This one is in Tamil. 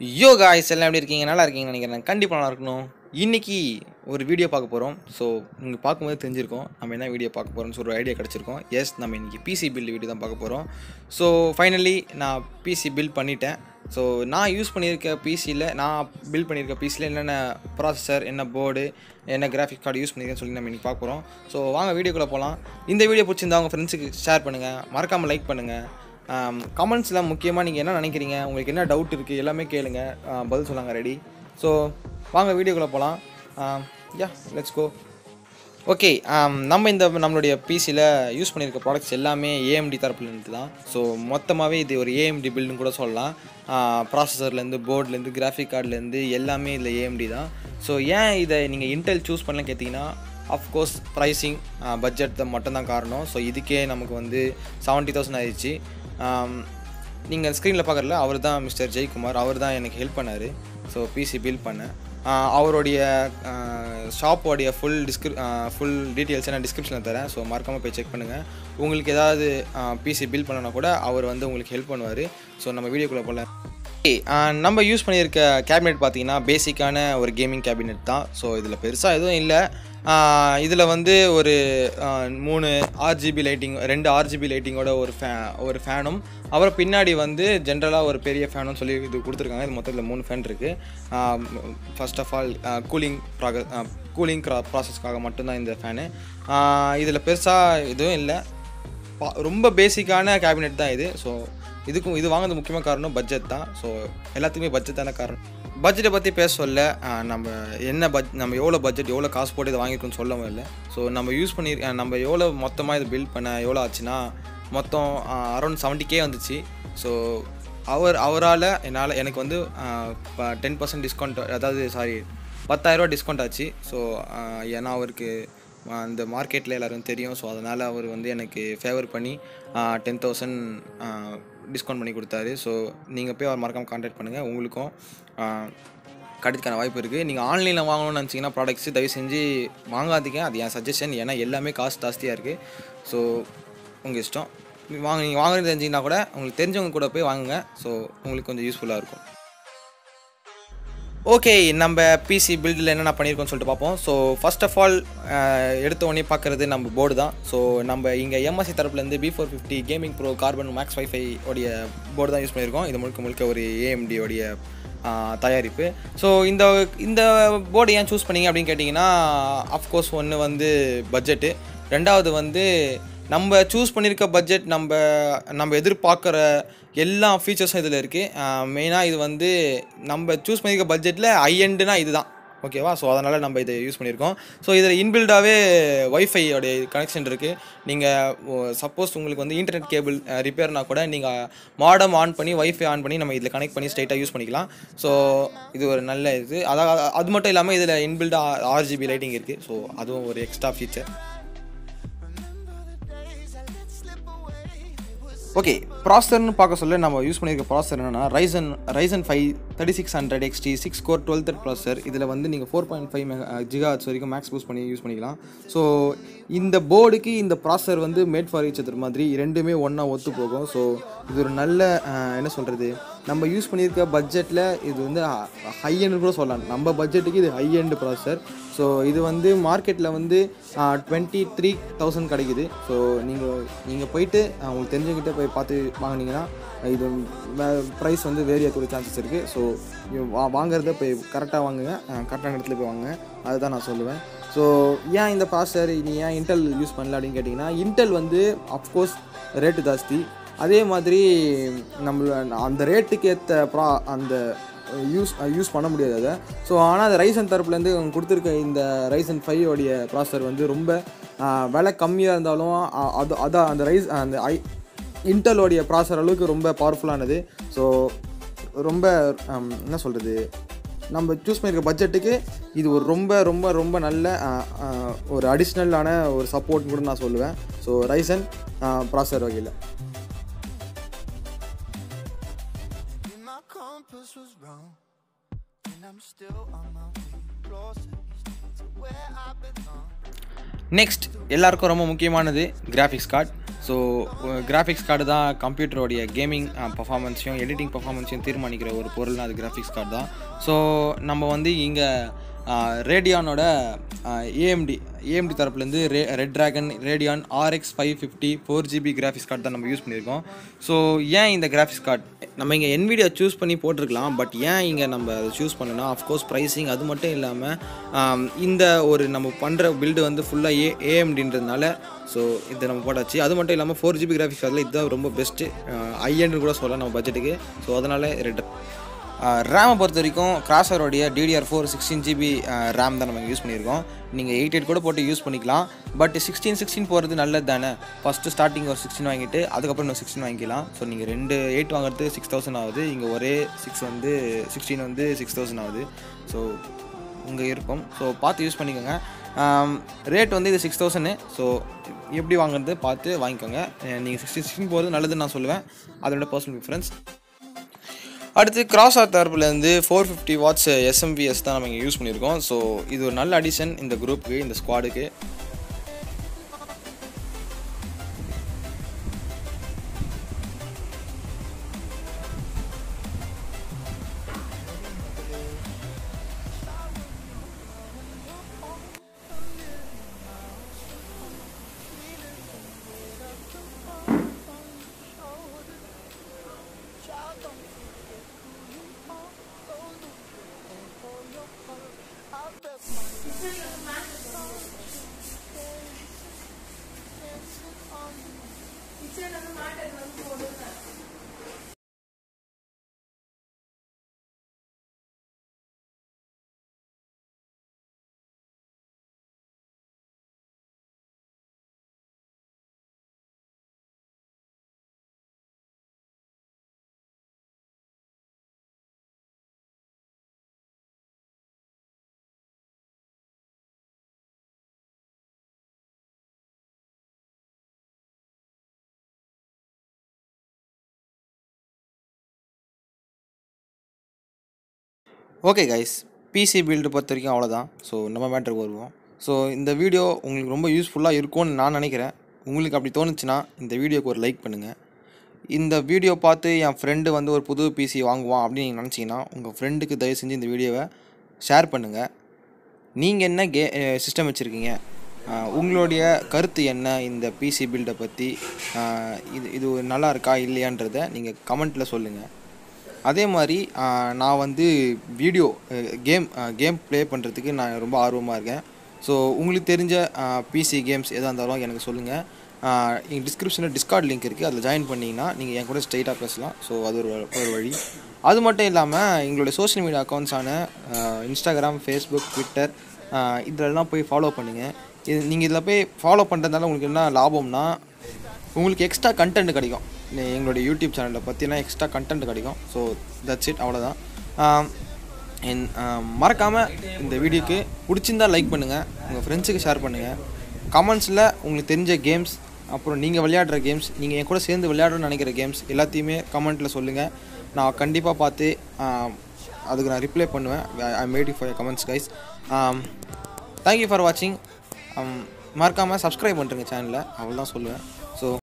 யோ காய்ஸ் எல்லாம் எப்படி இருக்கீங்க நல்லா இருக்கீங்கன்னு நினைக்கிறேன் கண்டிப்பாக நல்லா இருக்கணும் இன்னைக்கு ஒரு வீடியோ பார்க்க போகிறோம் ஸோ நீங்கள் பார்க்கும்போது தெரிஞ்சிருக்கோம் நம்ம என்ன வீடியோ பார்க்க போகிறோம்னு ஒரு ஐடியா கிடச்சிருக்கோம் எஸ் நம்ம இன்னைக்கு பிசி பில்ட் வீடியோ தான் பார்க்க போகிறோம் ஸோ ஃபைனலி நான் பிசி பில்ட் பண்ணிட்டேன் ஸோ நான் யூஸ் பண்ணியிருக்க பிசியில் நான் பில்ட் பண்ணியிருக்க பிசியில் என்னென்ன ப்ராசஸர் என்ன போர்டு என்ன கிராஃபிக் கார்டு யூஸ் பண்ணியிருக்கேன்னு சொல்லி நம்ம இன்றைக்கி பார்க்க போகிறோம் ஸோ வாங்க வீடியோக்குள்ளே போகலாம் இந்த வீடியோ பிடிச்சிருந்தா உங்கள் ஃப்ரெண்ட்ஸுக்கு ஷேர் பண்ணுங்கள் மறக்காமல் லைக் பண்ணுங்கள் கமெண்ட்ஸில் முக்கியமாக நீங்கள் என்ன நினைக்கிறீங்க உங்களுக்கு என்ன டவுட் இருக்குது எல்லாமே கேளுங்க ஆஹ் பதில் சொல்லாங்க ரெடி ஸோ வாங்க வீடியோக்குள்ளே போகலாம் யா லெட்ஸ் கோ ஓகே நம்ம இந்த நம்மளுடைய பிசியில் யூஸ் பண்ணியிருக்க ப்ராடக்ட்ஸ் எல்லாமே ஏஎம்டி தரப்புலேருந்து தான் ஸோ மொத்தமாகவே இது ஒரு ஏஎம்டி பில்டுன்னு கூட சொல்லலாம் ப்ராசஸர்லேருந்து போர்ட்லேருந்து கிராஃபிக் கார்ட்லேருந்து எல்லாமே இதில் ஏஎம்டி தான் ஸோ ஏன் இதை நீங்கள் இன்டெல் சூஸ் பண்ணலாம் கேட்டிங்கன்னா அஃப்கோர்ஸ் ப்ரைஸிங் பட்ஜெட் தான் மட்டும்தான் காரணம் ஸோ இதுக்கே நமக்கு வந்து செவன்ட்டி தௌசண்ட் ஆயிடுச்சு நீங்கள் ஸ்க்ரீனில் பார்க்குறல அவர் தான் மிஸ்டர் ஜெயக்குமார் அவர் தான் எனக்கு ஹெல்ப் பண்ணார் ஸோ பிசி பில் பண்ணேன் ஆஹ் அவருடைய ஷாப்போடைய ஃபுல் டிஸ்கிரி ஃபுல் டீட்டெயில்ஸ் நான் டிஸ்கிரிப்ஷனில் தரேன் ஸோ மறக்காமல் போய் செக் பண்ணுங்கள் உங்களுக்கு ஏதாவது பிசி பில் பண்ணனா கூட அவர் வந்து உங்களுக்கு ஹெல்ப் பண்ணுவார் ஸோ நம்ம வீடியோக்குள்ளே போகல ஓகே நம்ம யூஸ் பண்ணியிருக்க கேபினெட் பார்த்தீங்கன்னா பேசிக்கான ஒரு கேமிங் கேபினெட் தான் ஸோ இதில் பெருசாக எதுவும் இல்லை இதில் வந்து ஒரு ஆஹ், மூணு ஆர்ஜிபி லைட்டிங் ரெண்டு ஆர்ஜிபி லைட்டிங்கோட ஒரு ஃபே ஒரு ஃபேனும் அப்புறம் பின்னாடி வந்து ஜென்ரலாக ஒரு பெரிய ஃபேனும் சொல்லி இது கொடுத்துருக்காங்க இது மொத்தத்தில் மூணு ஃபேன் இருக்குது ஃபர்ஸ்ட் ஆஃப் ஆல் கூலிங் ப்ராக கூலிங் ப்ராசஸ்க்காக மட்டும்தான் இந்த ஃபேனு இதில் பெருசாக எதுவும் இல்லை பா- ரொம்ப பேசிக்கான கேபினெட் தான் இது ஸோ இதுக்கும் இது வாங்குறது முக்கியமான காரணம் பட்ஜெட் தான் ஸோ எல்லாத்துக்குமே பட்ஜெட் தானே காரணம் பட்ஜெட்டை பற்றி பேச சொல்ல ஆஹ், நம்ம என்ன பட்ஜ் நம்ம எவ்வளோ பட்ஜெட் எவ்வளோ காசு போட்டு இதை வாங்கியிருக்கோன்னு சொல்ல முடியல ஸோ நம்ம யூஸ் பண்ணி ஆஹ், நம்ம எவ்வளோ மொத்தமாக இதை பில்ட் பண்ண எவ்வளோ ஆச்சுன்னா மொத்தம் அரௌண்ட் செவன்ட்டி கே வந்துச்சு ஸோ அவர் அவரால் என்னால் எனக்கு வந்து டென் பர்சன்ட் டிஸ்கவுண்ட் அதாவது சாரி பத்தாயிரரூவா டிஸ்கவுண்ட் ஆச்சு ஸோ ஏன்னா அவருக்கு அந்த மார்க்கெட்டில் எல்லாரும் தெரியும் ஸோ அதனால் அவர் வந்து எனக்கு ஃபேவர் பண்ணி டென் தௌசண்ட் டிஸ்கவுண்ட் பண்ணி கொடுத்தாரு ஸோ நீங்கள் போய் அவர் மறக்காமல் கான்டாக்ட் பண்ணுங்கள் உங்களுக்கும் கிடைக்கான வாய்ப்பு இருக்குது நீங்கள் ஆன்லைனில் வாங்கணும்னு நினச்சிங்கன்னா ப்ராடக்ட்ஸ் தயவு செஞ்சு வாங்காதீங்க அது என் சஜஷன் ஏன்னா எல்லாமே காசு ஜாஸ்தியாக இருக்குது ஸோ உங்கள் இஷ்டம் வாங்க நீங்கள் வாங்குறது தெரிஞ்சிங்கன்னா கூட உங்களுக்கு தெரிஞ்சவங்க கூட போய் வாங்குங்க ஸோ உங்களுக்கு கொஞ்சம் யூஸ்ஃபுல்லாக இருக்கும் ஓகே நம்ம பிசி பில்டில் என்னென்ன பண்ணியிருக்கோம்னு சொல்லிட்டு பார்ப்போம் ஸோ ஃபர்ஸ்ட் ஆஃப் ஆல் எடுத்த உடனே பார்க்குறது நம்ம போர்டு தான் ஸோ நம்ம இங்கே எம்எஸ்சி தரப்புலேருந்து B four fifty gaming pro carbon max WiFi உடைய போர்டு தான் யூஸ் பண்ணியிருக்கோம் இது முழுக்க முழுக்க ஒரு ஏஎம்டி உடைய ஆஹ், தயாரிப்பு ஸோ இந்த இந்த போர்டு ஏன் சூஸ் பண்ணீங்க அப்படின்னு கேட்டிங்கன்னா அஃப்கோர்ஸ் ஒன்று வந்து பட்ஜெட்டு ரெண்டாவது வந்து நம்ம சூஸ் பண்ணியிருக்க பட்ஜெட் நம்ம நம்ம எதிர்பார்க்குற எல்லா ஃபீச்சர்ஸும் இதில் இருக்குது மெயினாக இது வந்து நம்ம சூஸ் பண்ணியிருக்க பட்ஜெட்டில் ஹைஎண்டுனா இதுதான் ஓகேவா ஸோ அதனால் நம்ம இதை யூஸ் பண்ணியிருக்கோம் ஸோ இதில் இன்பில்டாகவே ஒய்ஃபையோடைய கனெக்ஷன் இருக்குது நீங்கள் சப்போஸ் உங்களுக்கு வந்து இன்டர்நெட் கேபிள் ரிப்பேர்னா கூட நீங்கள் மாடம் ஆன் பண்ணி ஒய்ஃபை ஆன் பண்ணி நம்ம இதில் கனெக்ட் பண்ணி ஸ்ட்ரைட்டாக யூஸ் பண்ணிக்கலாம் ஸோ இது ஒரு நல்ல இது அதாவது அது மட்டும் இல்லாமல் இதில் இன்பில்டாக ஆர்ஜிபி லைட்டிங் இருக்குது ஸோ அதுவும் ஒரு எக்ஸ்ட்ரா ஃபீச்சர் ஓகே ப்ராசர்னு பார்க்க சொல்ல நம்ம யூஸ் பண்ணியிருக்க ப்ராசர் என்னன்னா Ryzen Ryzen five thirty six hundred XT six core twelve தட் ப்ராசர் இதில் வந்து நீங்கள் ஃபோர் பாயிண்ட் ஃபைவ் ஜிகாஹர்ட்ஸ் வரைக்கும் மேக்ஸ் பூஸ் பண்ணி யூஸ் பண்ணிக்கலாம் ஸோ இந்த போர்டுக்கு இந்த ப்ராசர் வந்து மேட் ஃபார் ஈச் அதர் மாதிரி ரெண்டுமே ஒன்றா ஒத்து போகும் ஸோ இது ஒரு நல்ல அஹ், என்ன சொல்கிறது நம்ம யூஸ் பண்ணியிருக்க பட்ஜெட்டில் இது வந்து ஹை எண்டு கூட சொல்லலாம் நம்ம பட்ஜெட்டுக்கு இது ஹை எண்டு ப்ராசர் ஸோ இது வந்து மார்க்கெட்டில் வந்து டுவெண்ட்டி த்ரீ தௌசண்ட் கிடைக்குது ஸோ நீங்கள் நீங்கள் போயிட்டு அஹ், உங்களுக்கு தெரிஞ்சவங்கிட்ட போய் பார்த்து வாங்குனீங்கன்னா இது ப்ரைஸ் வந்து வேரி ஆகக்கூடிய சான்சஸ் இருக்குது ஸோ வா வாங்குறத போய் கரெக்டாக வாங்குங்க கரெக்டான இடத்துல போய் வாங்குங்க அதுதான் நான் சொல்லுவேன் ஸோ ஏன் இந்த ப்ராசர் நீ ஏன் இன்டெல் யூஸ் பண்ணல அப்படின்னு கேட்டிங்கன்னா இன்டெல் வந்து அஃப்கோர்ஸ் ரேட்டு ஜாஸ்தி அதே மாதிரி நம்மள அந்த ரேட்டுக்கு ஏற்ற ப்ரா அந்த யூஸ் யூஸ் பண்ண முடியாது அதை ஸோ ஆனால் அந்த ரைசன் தரப்புலேருந்து அவங்க கொடுத்துருக்க இந்த ரைசன் ஃபைவ் உடைய ப்ராசர் வந்து ரொம்ப ஆஹ், விலை கம்மியாக இருந்தாலும் அ- அது அதான் அந்த ரைஸ் அந்த ஐ இன்டெலோடைய ப்ராசர் அளவுக்கு ரொம்ப பவர்ஃபுல்லானது ஸோ ரொம்ப ஹம், என்ன சொல்கிறது நம்ம சூஸ் பண்ணியிருக்க பட்ஜெட்டுக்கு இது ஒரு ரொம்ப ரொம்ப ரொம்ப நல்ல ஆஹ், ஆஹ், ஒரு அடிஷ்னலான ஒரு சப்போர்ட்னு கூட நான் சொல்லுவேன் ஸோ ரைசன் ப்ராசர் வகையில் My compass was wrong, and I'm still on my way closer each day. Next எல்லாருக்கும் ரொம்ப முக்கியமானது graphics card so graphics card தான் கம்ப்யூட்டரோடைய கேமிங் பர்ஃபார்மன்ஸையும் எடிட்டிங் பர்ஃபார்மன்ஸையும் தீர்மானிக்கிற ஒரு பொருள்னா அது கிராஃபிக்ஸ் கார்டு தான் ஸோ நம்ம வந்து இங்கே ரேடியானோட ஏஎம்டி ஏஎம்டி தரப்புலேருந்து ரே Red Dragon Radeon RX five fifty four GB graphics card தான் நம்ம யூஸ் பண்ணியிருக்கோம் ஸோ ஏன் இந்த கிராஃபிக்ஸ் கார்டு நம்ம இங்கே என்விடியா சூஸ் பண்ணி போட்டிருக்கலாம் பட் ஏன் இங்கே நம்ம அதை சூஸ் பண்ணோன்னா அஃப்கோர்ஸ் ப்ரைஸிங் அது மட்டும் இல்லாமல் இந்த ஒரு நம்ம பண்ணுற பில்டு வந்து ஃபுல்லாக ஏ ஏஎம்டின்றதுனால ஸோ இதை நம்ம போட்டாச்சு அது மட்டும் இல்லாமல் ஃபோர் ஜிபி கிராஃபிக்ஸ் கார்டில் இதுதான் ரொம்ப பெஸ்ட்டு ஐஎன்னு கூட சொல்லலாம் நம்ம பட்ஜெட்டுக்கு ஸோ அதனால் ரெட் ரேமை பொறுத்த வரைக்கும் கிராஸரோடைய DDR four sixteen GB RAM தான் நம்ம யூஸ் பண்ணியிருக்கோம் நீங்கள் எயிட் எயிட் கூட போட்டு யூஸ் பண்ணிக்கலாம் பட் சிக்ஸ்டீன் சிக்ஸ்டீன் போகிறது நல்லது தானே ஃபஸ்ட்டு ஸ்டார்டிங் ஒரு சிக்ஸ்டீன் வாங்கிட்டு அதுக்கப்புறம் இன்னும் சிக்ஸ்டீன் வாங்கிக்கலாம் ஸோ நீங்கள் ரெண்டு எயிட் வாங்குறது சிக்ஸ் தௌசண்ட் ஆகுது இங்கே ஒரே சிக்ஸ் வந்து சிக்ஸ்டீன் வந்து சிக்ஸ் தௌசண்ட் ஆகுது ஸோ உங்கள் இருக்கும் ஸோ பார்த்து யூஸ் பண்ணிக்கோங்க ரேட் வந்து இது சிக்ஸ் தௌசண்ட் ஸோ எப்படி வாங்குறது பார்த்து வாங்கிக்கோங்க நீங்கள் சிக்ஸ்டி சிக்ஸ்டின் போகிறது நல்லதுன்னு நான் சொல்லுவேன் அதோட பர்சனல் ப்ரிஃபரன்ஸ் அடுத்து கிராஸ் ஆர் தரப்புலேருந்து ஃபோர் ஃபிஃப்டி வாட்ஸ் எஸ்எம்விஎஸ் தான் நம்ம இங்கே யூஸ் பண்ணியிருக்கோம் ஸோ இது ஒரு நல்ல அடிஷன் இந்த குரூப்புக்கு இந்த ஸ்குவாடுக்கு ஓகே கைஸ் பிசி பில்டு பொறுத்த வரைக்கும் அவ்வளோதான் ஸோ நம்ம மேட்ருக்கு வருவோம் ஸோ இந்த வீடியோ உங்களுக்கு ரொம்ப யூஸ்ஃபுல்லாக இருக்கும்னு நான் நினைக்கிறேன் உங்களுக்கு அப்படி தோணுச்சுன்னா இந்த வீடியோக்கு ஒரு லைக் பண்ணுங்கள் இந்த வீடியோ பார்த்து என் ஃப்ரெண்டு வந்து ஒரு புது பிசி வாங்குவான் அப்படின்னு நீங்கள் நினச்சிங்கன்னா உங்கள் ஃப்ரெண்டுக்கு தயவு செஞ்சு இந்த வீடியோவை ஷேர் பண்ணுங்கள் நீங்கள் என்ன கே சிஸ்டம் வச்சுருக்கீங்க உங்களுடைய கருத்து என்ன இந்த பிசி பில்டை பற்றி இது இது நல்லா இருக்கா இல்லையான்றதை நீங்கள் கமெண்ட்டில் சொல்லுங்கள் அதே மாதிரி நான் வந்து வீடியோ கேம் கேம் ப்ளே பண்ணுறதுக்கு நான் ரொம்ப ஆர்வமாக இருக்கேன் ஸோ உங்களுக்கு தெரிஞ்ச பிசி கேம்ஸ் எதாக இருந்தாலும் எனக்கு சொல்லுங்கள் எங்கள் டிஸ்கிரிப்ஷனில் டிஸ்கார்ட் லிங்க் இருக்குது அதில் ஜாயின் பண்ணிங்கன்னா நீங்கள் என் கூட ஸ்ட்ரைட்டாக பேசலாம் ஸோ அது ஒரு ஒரு வழி அது மட்டும் இல்லாமல் எங்களுடைய சோஷியல் மீடியா அக்கௌண்ட்ஸான இன்ஸ்டாகிராம் ஃபேஸ்புக் ட்விட்டர் இதெல்லாம் போய் ஃபாலோ பண்ணுங்கள் இது நீங்கள் இதில் போய் ஃபாலோ பண்ணுறதுனால உங்களுக்கு என்ன லாபம்னா உங்களுக்கு எக்ஸ்ட்ரா கண்டென்ட் கிடைக்கும் எங்களுடைய யூடியூப் சேனலில் பார்த்தீங்கன்னா எக்ஸ்ட்ரா கண்டென்ட் கிடைக்கும் ஸோ தட்ஸ் இட் அவ்வளோதான் என் மறக்காமல் இந்த வீடியோக்கு பிடிச்சிருந்தா லைக் பண்ணுங்கள் உங்கள் ஃப்ரெண்ட்ஸுக்கு ஷேர் பண்ணுங்கள் கமெண்ட்ஸில் உங்களுக்கு தெரிஞ்ச கேம்ஸ் அப்புறம் நீங்கள் விளையாடுற கேம்ஸ் நீங்கள் என் கூட சேர்ந்து விளையாடணும்னு நினைக்கிற கேம்ஸ் எல்லாத்தையுமே கமெண்ட்டில் சொல்லுங்கள் நான் கண்டிப்பாக பார்த்து அதுக்கு நான் ரிப்ளை பண்ணுவேன் I made for comments guys thank you for வாட்சிங் மறக்காமல் சப்ஸ்கிரைப் பண்ணுறேங்க சேனலில் அவ்வளோ தான் சொல்லுவேன் ஸோ